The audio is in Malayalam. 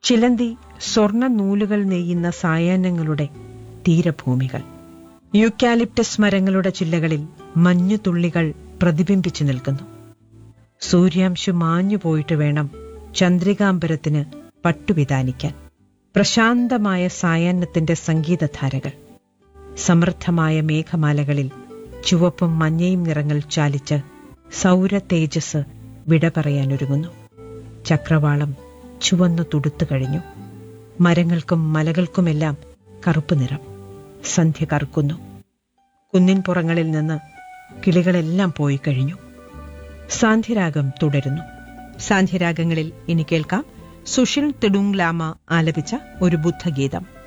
ചിലന്തി സ്വർണ്ണ നൂലുകൾ നെയ്യുന്ന സായാഹ്നങ്ങളുടെ തീരഭൂമികൾ യൂക്കാലിപ്റ്റസ് മരങ്ങളുടെ ചില്ലകളിൽ മഞ്ഞുതുള്ളികൾ പ്രതിബിംബിച്ചു നിൽക്കുന്നു സൂര്യാംശു മാഞ്ഞു പോയിട്ട് വേണം ചന്ദ്രികാംബരത്തിന് പട്ടുവിതാനിക്കാൻ പ്രശാന്തമായ സായാഹ്നത്തിന്റെ സംഗീതധാരകൾ സമൃദ്ധമായ മേഘമാലകളിൽ ചുവപ്പും മഞ്ഞയും നിറങ്ങൾ ചാലിച്ച് സൗര തേജസ് വിട പറയാനൊരുങ്ങുന്നു ചക്രവാളം ചുവന്നു തുടുത്തു കഴിഞ്ഞു മരങ്ങൾക്കും മലകൾക്കുമെല്ലാം കറുപ്പ് നിറം സന്ധ്യ കറുക്കുന്നു കുന്നിൻ പുറങ്ങളിൽ നിന്ന് കിളികളെല്ലാം പോയി കഴിഞ്ഞു സാന്ധ്യരാഗം തുടരുന്നു സാന്ധ്യരാഗങ്ങളിൽ ഇനി കേൾക്കാം സുഷിൽ തിടുങ് ലാമ ആലപിച്ച ഒരു ബുദ്ധഗീതം